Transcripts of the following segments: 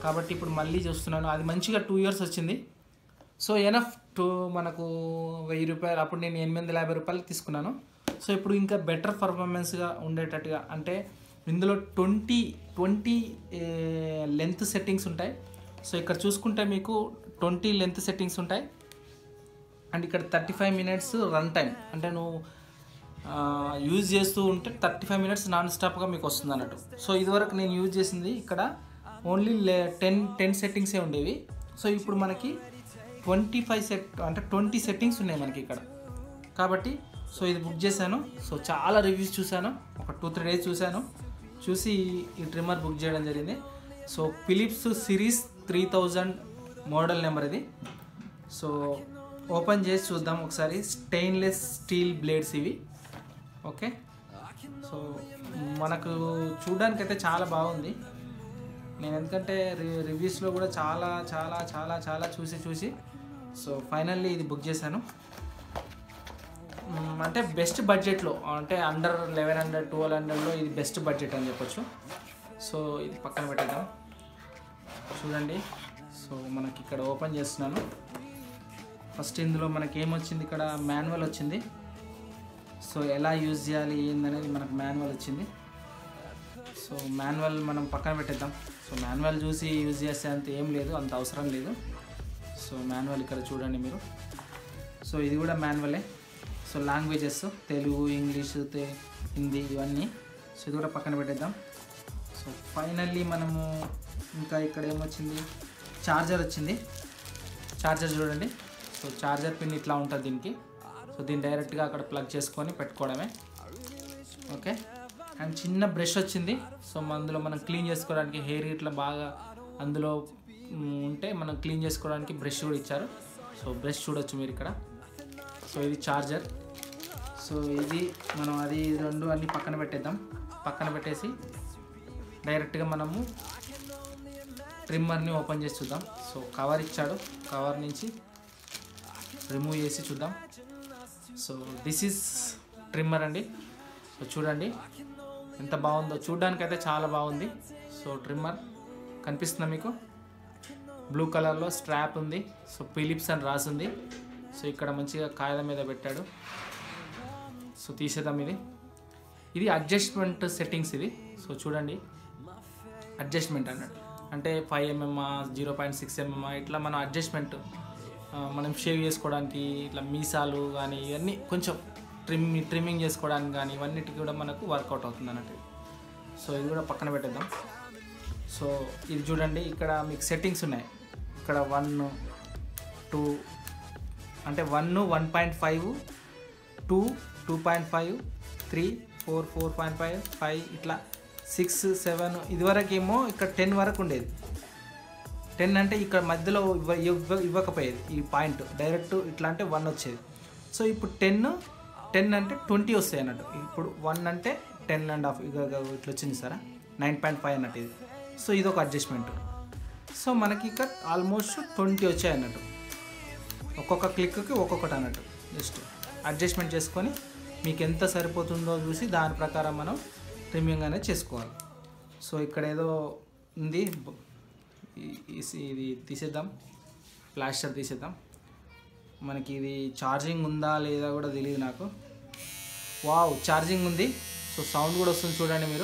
కాబట్టి ఇప్పుడు మళ్ళీ చూస్తున్నాను అది మంచిగా టూ ఇయర్స్ వచ్చింది సో ఎనఫ్ టు మనకు వెయ్యి రూపాయలు అప్పుడు నేను ఎనిమిది వందల యాభై రూపాయలు తీసుకున్నాను సో ఇప్పుడు ఇంకా బెటర్ పర్ఫార్మెన్స్గా ఉండేటట్టుగా అంటే ఇందులో ట్వంటీ ట్వంటీ లెంత్ సెట్టింగ్స్ ఉంటాయి సో ఇక్కడ చూసుకుంటే మీకు ట్వంటీ లెంత్ సెట్టింగ్స్ ఉంటాయి అండ్ ఇక్కడ thirty five minutes run time అంటే నువ్వు యూజ్ చేస్తూ ఉంటే థర్టీ ఫైవ్ మినిట్స్ నాన్ స్టాప్గా మీకు వస్తుంది అన్నట్టు సో ఇదివరకు నేను యూజ్ చేసింది ఇక్కడ ఓన్లీ టెన్ టెన్ సెట్టింగ్సే ఉండేవి సో ఇప్పుడు మనకి ట్వంటీ ఫైవ్ సెట్ అంటే ట్వంటీ సెట్టింగ్స్ ఉన్నాయి మనకి ఇక్కడ కాబట్టి సో ఇది బుక్ చేశాను సో చాలా రివ్యూస్ చూశాను ఒక టూ త్రీ డేస్ చూశాను చూసి ఈ ట్రిమ్మర్ బుక్ చేయడం జరిగింది so Philips series three thousand model number ఇది సో ఓపెన్ చేసి చూద్దాం ఒకసారి స్టెయిన్లెస్ స్టీల్ బ్లేడ్స్ ఇవి ఓకే సో మనకు చూడడానికి అయితే చాలా బాగుంది నేను ఎందుకంటే రి- రివ్యూస్లో కూడా చాలా చాలా చాలా చాలా చూసి చూసి సో ఫైనల్లీ ఇది బుక్ చేశాను మ్మ్, అంటే బెస్ట్ బడ్జెట్లో అంటే అండర్ లెవెన్ హండ్రెడ్ ట్వెల్వ్ హండ్రెడ్లో ఇది బెస్ట్ బడ్జెట్ అని చెప్పొచ్చు సో ఇది పక్కన పెట్టేద్దాం చూడండి సో మనకి ఇక్కడ ఓపెన్ చేస్తున్నాను ఫస్ట్ ఇందులో మనకి ఏమొచ్చింది ఇక్కడ మాన్యువల్ వచ్చింది సో ఎలా యూజ్ చేయాలి ఏందనేది మనకు మాన్యువల్ వచ్చింది సో మాన్యువల్ మనం పక్కన పెట్టేద్దాం సో మాన్యువల్ చూసి యూజ్ చేసే అంత ఏం లేదు అంత అవసరం లేదు సో మాన్యువల్ ఇక్కడ చూడండి మీరు సో ఇది కూడా మాన్యువలే సో లాంగ్వేజెస్ తెలుగు ఇంగ్లీష్ తే హిందీ ఇవన్నీ సో ఇది కూడా పక్కన పెట్టేద్దాం సో ఫైనల్లీ మనము ఇంకా ఇక్కడ ఏమొచ్చింది చార్జర్ వచ్చింది చార్జర్ చూడండి సో చార్జర్ పిన్ ఇట్లా ఉంటుంది దీనికి సో దీన్ని డైరెక్ట్గా అక్కడ ప్లగ్ చేసుకొని పెట్టుకోవడమే ఓకే అండ్ చిన్న బ్రష్ వచ్చింది సో అందులో మనం క్లీన్ చేసుకోవడానికి హెయిర్ ఇట్లా బాగా అందులో మ్, ఉంటే మనం క్లీన్ చేసుకోవడానికి బ్రష్ కూడా ఇచ్చారు సో బ్రష్ చూడొచ్చు మీరు ఇక్కడ సో ఇది చార్జర్ సో ఇది మనం అది ఇది రెండు అన్ని పక్కన పెట్టేద్దాం పక్కన పెట్టేసి డైరెక్ట్గా మనము ట్రిమ్మర్ని ఓపెన్ చేసి చూద్దాం సో కవర్ ఇచ్చాడు కవర్ నుంచి రిమూవ్ చేసి చూద్దాం సో దిస్ ఈజ్ ట్రిమ్మర్ అండి సో చూడండి ఎంత బాగుందో చూడడానికి అయితే చాలా బాగుంది సో ట్రిమ్మర్ కనిపిస్తుందా మీకు బ్లూ కలర్లో స్ట్రాప్ ఉంది సో ఫిలిప్స్ అని రాసింది సో ఇక్కడ మంచిగా కాయల మీద పెట్టాడు సో తీసేద్దాం ఇది ఇది అడ్జస్ట్మెంట్ సెట్టింగ్స్ ఇది సో చూడండి అడ్జస్ట్మెంట్ అన్నట్టు అంటే five mm zero point six mm ఇట్లా మనం అడ్జస్ట్మెంట్ మనం షేవ్ చేసుకోవడానికి ఇట్లా మీసాలు కానీ ఇవన్నీ కొంచెం ట్రిమ్ ట్రిమ్మింగ్ చేసుకోవడానికి కానీ ఇవన్నిటికి కూడా మనకు వర్కౌట్ అవుతుంది అన్నట్టు సో ఇది కూడా పక్కన పెట్టేద్దాం సో ఇది చూడండి ఇక్కడ మీకు సెట్టింగ్స్ ఉన్నాయి ఇక్కడ వన్ టూ అంటే one one point five two two point five three four four point five five ఇట్లా సిక్స్ సెవెన్ ఇదివరకు ఏమో ఇక్కడ టెన్ వరకు ఉండేది టెన్ అంటే ఇక్కడ మధ్యలో ఇవ్వ ఇవ్వ ఇవ్వకపోయేది ఈ పాయింట్ డైరెక్ట్ ఇట్లా అంటే వన్ వచ్చేది సో ఇప్పుడు టెన్ టెన్ అంటే ట్వంటీ వస్తాయి అన్నట్టు ఇప్పుడు వన్ అంటే టెన్ అండ్ హాఫ్ ఇక ఇక ఇట్లా వచ్చింది సారా నైన్ పాయింట్ ఫైవ్ అన్నట్టు ఇది సో ఇది ఒక అడ్జస్ట్మెంట్ సో మనకి ఇక్కడ ఆల్మోస్ట్ ట్వంటీ వచ్చాయి అన్నట్టు ఒక్కొక్క క్లిక్కి ఒక్కొక్కటి అన్నట్టు జస్ట్ అడ్జస్ట్మెంట్ చేసుకొని మీకు ఎంత సరిపోతుందో చూసి దాని ప్రకారం మనం ట్రిమ్మింగ్ అనేది చేసుకోవాలి సో ఇక్కడ ఏదో ఉంది ఈ- ఈ- ఇది తీసేద్దాం ప్లాస్టర్ తీసేద్దాం మనకి ఇది ఛార్జింగ్ ఉందా లేదా కూడా తెలియదు నాకు వావ్ ఛార్జింగ్ ఉంది సో సౌండ్ కూడా వస్తుంది చూడండి మీరు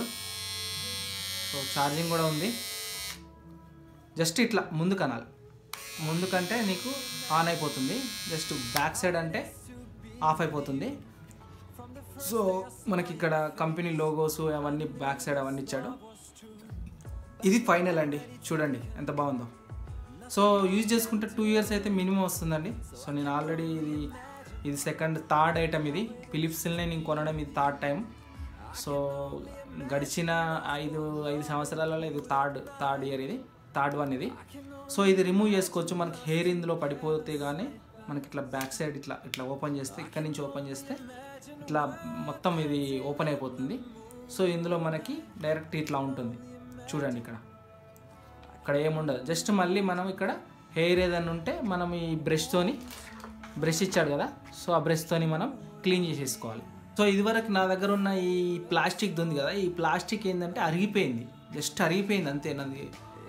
సో ఛార్జింగ్ కూడా ఉంది జస్ట్ ఇట్లా ముందు కనాలి ముందుకంటే నీకు ఆన్ అయిపోతుంది జస్ట్ బ్యాక్ సైడ్ అంటే ఆఫ్ అయిపోతుంది సో మనకి ఇక్కడ కంపెనీ లోగోస్ అవన్నీ బ్యాక్ సైడ్ అవన్నీ ఇచ్చాడు ఇది ఫైనల్ అండి చూడండి ఎంత బాగుందో సో యూజ్ చేసుకుంటే టూ ఇయర్స్ అయితే మినిమం వస్తుందండి సో నేను ఆల్రెడీ ఇది ఇది సెకండ్ థర్డ్ ఐటమ్ ఇది ఫిలిప్స్నే నేను కొనడం ఇది థర్డ్ టైం సో గడిచిన ఐదు ఐదు సంవత్సరాలలో ఇది థర్డ్ థర్డ్ ఇయర్ ఇది థర్డ్ వన్ ఇది సో ఇది రిమూవ్ చేసుకోవచ్చు మనకి హెయిర్ ఇందులో పడిపోతే కానీ మనకి ఇట్లా బ్యాక్ సైడ్ ఇట్లా ఇట్లా ఓపెన్ చేస్తే ఇక్కడ నుంచి ఓపెన్ చేస్తే ఇట్లా మొత్తం ఇది ఓపెన్ అయిపోతుంది సో ఇందులో మనకి డైరెక్ట్ ఇట్లా ఉంటుంది చూడండి ఇక్కడ ఇక్కడ ఏముండదు జస్ట్ మళ్ళీ మనం ఇక్కడ హెయిర్ ఏదైనా ఉంటే మనం ఈ బ్రష్తోని బ్రష్ ఇచ్చాడు కదా సో ఆ బ్రష్తోని మనం క్లీన్ చేసేసుకోవాలి సో ఇదివరకు నా దగ్గర ఉన్న ఈ ప్లాస్టిక్ ఉంది కదా ఈ ప్లాస్టిక్ ఏంటంటే అరిగిపోయింది జస్ట్ అరిగిపోయింది అంతే నాది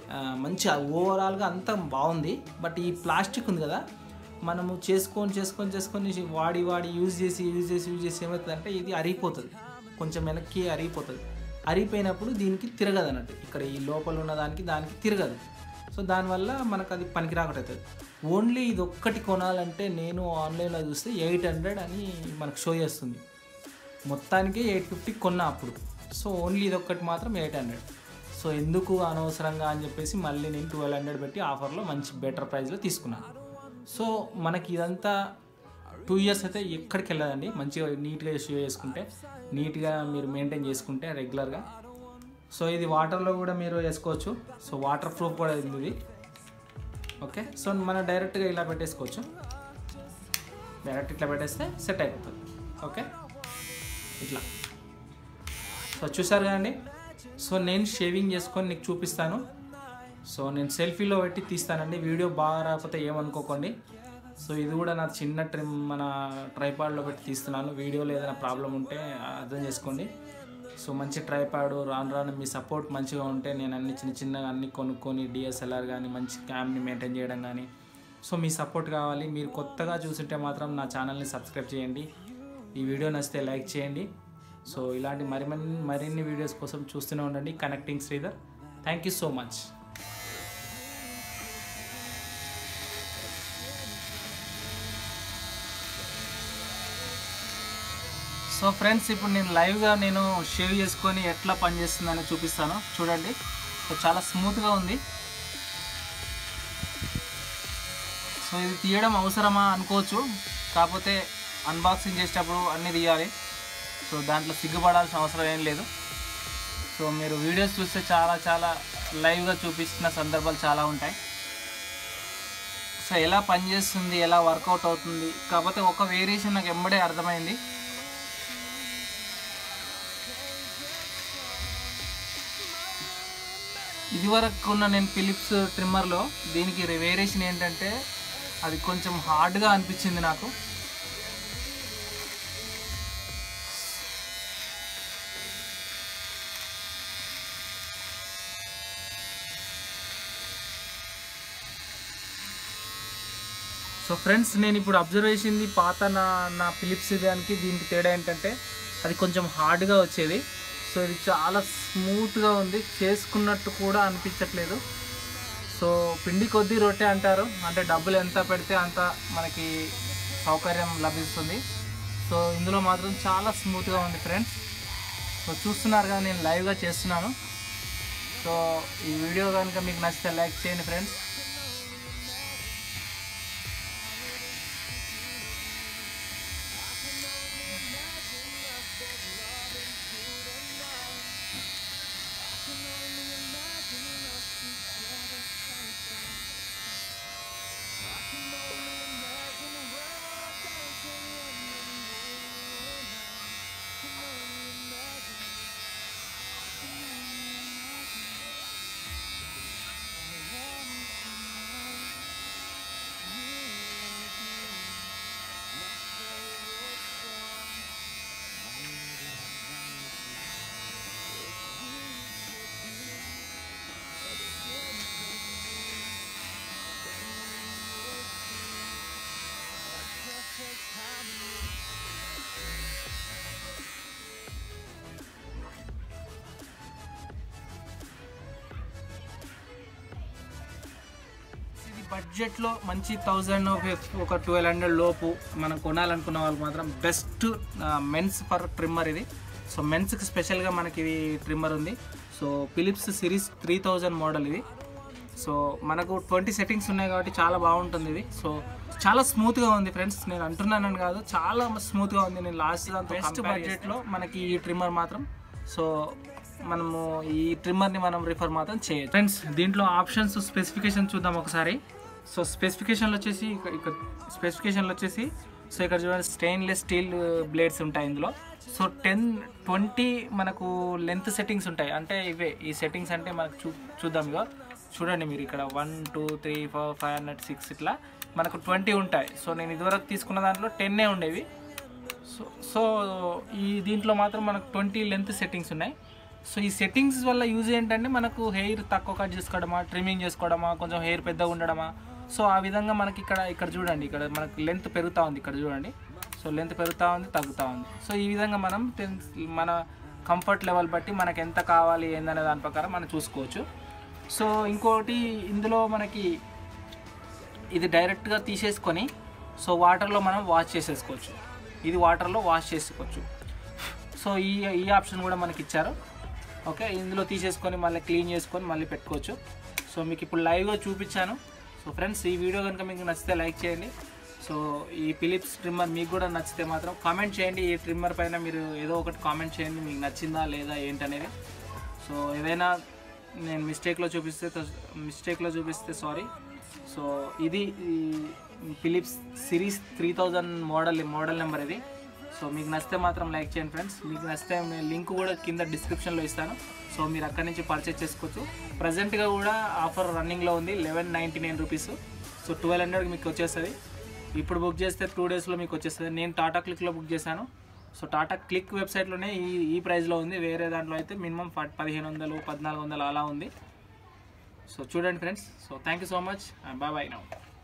ఆ, మంచి ఓవరాల్గా అంతా బాగుంది బట్ ఈ ప్లాస్టిక్ ఉంది కదా మనము చేసుకొని చేసుకొని చేసుకొని వాడి వాడి యూజ్ చేసి యూజ్ చేసి యూజ్ చేసి ఏమవుతుందంటే ఇది అరిగిపోతుంది కొంచెం వెనక్కి అరిగిపోతుంది అరిగిపోయినప్పుడు దీనికి తిరగదు అన్నట్టు ఇక్కడ ఈ లోపల ఉన్న దానికి దానికి తిరగదు సో దానివల్ల మనకు అది పనికి రాకుండా అవుతుంది ఓన్లీ ఇది ఒక్కటి కొనాలంటే నేను ఆన్లైన్లో చూస్తే ఎయిట్ హండ్రెడ్ అని మనకు షో చేస్తుంది మొత్తానికి ఎయిట్ ఫిఫ్టీ కొన్నా అప్పుడు సో ఓన్లీ ఇది ఒక్కటి మాత్రం ఎయిట్ హండ్రెడ్ సో ఎందుకు అనవసరంగా అని చెప్పేసి మళ్ళీ నేను ట్వెల్వ్ హండ్రెడ్ పెట్టి ఆఫర్లో మంచి బెటర్ ప్రైస్లో తీసుకున్నాను సో మనకి ఇదంతా టూ ఇయర్స్ అయితే ఎక్కడికి వెళ్ళదండి మంచిగా నీట్గా షూ చేసుకుంటే నీట్గా మీరు మెయింటైన్ చేసుకుంటే రెగ్యులర్గా సో ఇది వాటర్లో కూడా మీరు వేసుకోవచ్చు సో వాటర్ ప్రూఫ్ కూడా ఉంది ఇది ఓకే సో మనం డైరెక్ట్గా ఇలా పెట్టేసుకోవచ్చు డైరెక్ట్ ఇట్లా పెట్టేస్తే సెట్ అయిపోతుంది ఓకే ఇట్లా సో చూసారు కదండి సో నేను షేవింగ్ చేసుకొని నీకు చూపిస్తాను సో నేను సెల్ఫీలో పెట్టి తీస్తానండి వీడియో బాగా రాకపోతే ఏమనుకోకండి సో ఇది కూడా నా చిన్న ట్రిమ్ మన ట్రైపాడ్లో పెట్టి తీస్తున్నాను వీడియోలో ఏదైనా ప్రాబ్లం ఉంటే అర్థం చేసుకోండి సో మంచి ట్రైపాడ్ రాను రాను మీ సపోర్ట్ మంచిగా ఉంటే నేను అన్ని చిన్న చిన్నగా అన్ని కొనుక్కొని డిఎస్ఎల్ఆర్ కానీ మంచి క్యామ్ని మెయింటైన్ చేయడం కానీ సో మీ సపోర్ట్ కావాలి మీరు కొత్తగా చూస్తుంటే మాత్రం నా ఛానల్ని సబ్స్క్రైబ్ చేయండి ఈ వీడియో నచ్చితే లైక్ చేయండి సో ఇలాంటి మరి మరిన్ని వీడియోస్ కోసం చూస్తూనే ఉండండి connecting Sridhar thank you so much so friends ఇప్పుడు నేను లైవ్గా నేను షేవ్ చేసుకొని ఎట్లా పనిచేస్తుందని చూపిస్తాను చూడండి సో చాలా స్మూత్గా ఉంది సో ఇది తీయడం అవసరమా అనుకోవచ్చు కాకపోతే అన్బాక్సింగ్ చేసేటప్పుడు అన్నీ తీయాలి సో దాంట్లో సిగ్గుపడాల్సిన అవసరం ఏం లేదు సో మీరు వీడియోస్ చూస్తే చాలా చాలా లైవ్గా చూపిస్తున్న సందర్భాలు చాలా ఉంటాయి సో ఎలా పనిచేస్తుంది ఎలా వర్కౌట్ అవుతుంది కాకపోతే ఒక వేరియేషన్ నాకు ఎంబడే అర్థమైంది ఇదివరకు ఉన్న నేను ఫిలిప్స్ ట్రిమ్మర్లో దీనికి వేరియేషన్ ఏంటంటే అది కొంచెం హార్డ్గా అనిపించింది నాకు సో ఫ్రెండ్స్ నేను ఇప్పుడు అబ్జర్వ్ చేసింది పాత నా నా ఫిలిప్స్ దానికి దీనికి తేడా ఏంటంటే అది కొంచెం హార్డ్గా వచ్చేది సో ఇది చాలా స్మూత్గా ఉంది చేసుకున్నట్టు కూడా అనిపించట్లేదు సో పిండి కొద్దీ రొట్టె అంటారు అంటే డబ్బులు ఎంత పెడితే అంత మనకి సౌకర్యం లభిస్తుంది సో ఇందులో మాత్రం చాలా స్మూత్గా ఉంది ఫ్రెండ్స్ సో చూస్తున్నారు కదా నేను లైవ్గా చేస్తున్నాను సో ఈ వీడియో కనుక మీకు నచ్చితే లైక్ చేయండి ఫ్రెండ్స్ ఇది బడ్జెట్లో మంచి థౌజండ్ ఒక ట్వెల్వ్ హండ్రెడ్ లోపు మనం కొనాలనుకున్న వాళ్ళు మాత్రం బెస్ట్ మెన్స్ ఫర్ ట్రిమ్మర్ ఇది సో మెన్స్కి స్పెషల్గా మనకి ఇది ట్రిమ్మర్ ఉంది so Philips series three thousand model ఇది సో మనకు ట్వంటీ సెట్టింగ్స్ ఉన్నాయి కాబట్టి చాలా బాగుంటుంది ఇది సో చాలా స్మూత్గా ఉంది ఫ్రెండ్స్ నేను అంటున్నానని కాదు చాలా స్మూత్గా ఉంది నేను లాస్ట్ దాంతో బెస్ట్ బడ్జెట్లో మనకి ఈ ట్రిమ్మర్ మాత్రం సో మనము ఈ ట్రిమ్మర్ని మనం రిఫర్ మాత్రం చేయొచ్చు ఫ్రెండ్స్ దీంట్లో ఆప్షన్స్ స్పెసిఫికేషన్ చూద్దాం ఒకసారి సో స్పెసిఫికేషన్లు వచ్చేసి ఇక- ఇక్కడ స్పెసిఫికేషన్లు వచ్చేసి సో ఇక్కడ చూడండి స్టెయిన్లెస్ స్టీల్ బ్లేడ్స్ ఉంటాయి ఇందులో సో టెన్ ట్వంటీ మనకు లెంత్ సెట్టింగ్స్ ఉంటాయి అంటే ఇవే ఈ సెట్టింగ్స్ అంటే మనకు చూ చూద్దాం ఇక చూడండి మీరు ఇక్కడ one two three four five hundred six ఇట్లా మనకు ట్వంటీ ఉంటాయి సో నేను ఇదివరకు తీసుకున్న దాంట్లో టెన్నే ఉండేవి సో సో ఈ దీంట్లో మాత్రం మనకు ట్వంటీ లెంత్ సెట్టింగ్స్ ఉన్నాయి సో ఈ సెట్టింగ్స్ వల్ల యూజ్ ఏంటంటే మనకు హెయిర్ తక్కువ కట్ చేసుకోవడమా ట్రిమ్మింగ్ చేసుకోవడమా కొంచెం హెయిర్ పెద్దగా ఉండడమా సో ఆ విధంగా మనకి ఇక్కడ ఇక్కడ చూడండి ఇక్కడ మనకి లెంత్ పెరుగుతూ ఉంది ఇక్కడ చూడండి సో లెంత్ పెరుగుతూ ఉంది తగ్గుతూ ఉంది సో ఈ విధంగా మనం టెన్ మన కంఫర్ట్ లెవెల్ బట్టి మనకి ఎంత కావాలి ఏందనే దాని ప్రకారం మనం చూసుకోవచ్చు సో ఇంకోటి ఇందులో మనకి ఇది డైరెక్ట్గా తీసేసుకొని సో వాటర్లో మనం వాష్ చేసేసుకోవచ్చు ఇది వాటర్లో వాష్ చేసుకోవచ్చు సో ఈ ఈ ఆప్షన్ కూడా మనకి ఇచ్చారు ఓకే ఇందులో తీసేసుకొని మళ్ళీ క్లీన్ చేసుకొని మళ్ళీ పెట్టుకోవచ్చు సో మీకు ఇప్పుడు లైవ్గా చూపించాను సో ఫ్రెండ్స్ ఈ వీడియో కనుక మీకు నచ్చితే లైక్ చేయండి సో ఈ ఫిలిప్స్ ట్రిమ్మర్ మీకు కూడా నచ్చితే మాత్రం కామెంట్ చేయండి ఈ ట్రిమ్మర్ పైన మీరు ఏదో ఒకటి కామెంట్ చేయండి మీకు నచ్చిందా లేదా ఏంటనేది సో ఏదైనా నేను మిస్టేక్లో చూపిస్తే మిస్టేక్లో చూపిస్తే సారీ సో ఇది Philips series three thousand model model number ఇది సో మీకు నచ్చితే మాత్రం లైక్ చేయండి ఫ్రెండ్స్ మీకు నచ్చితే నేను లింక్ కూడా కింద డిస్క్రిప్షన్లో ఇస్తాను సో మీరు అక్కడి నుంచి పర్చేస్ చేసుకోవచ్చు ప్రజెంట్గా కూడా ఆఫర్ రన్నింగ్లో ఉంది eleven ninety nine rupees so twelve హండ్రెడ్కి మీకు వచ్చేస్తుంది ఇప్పుడు బుక్ చేస్తే టూ డేస్లో మీకు వచ్చేస్తుంది నేను టాటా క్లిక్లో బుక్ చేశాను సో టాటా క్లిక్ వెబ్సైట్లోనే ఈ ఈ ప్రైస్లో ఉంది వేరే దాంట్లో అయితే మినిమం పదిహేను వందలు పద్నాలుగు వందలు అలా ఉంది సో చూడండి friends so thank you so much bye bye now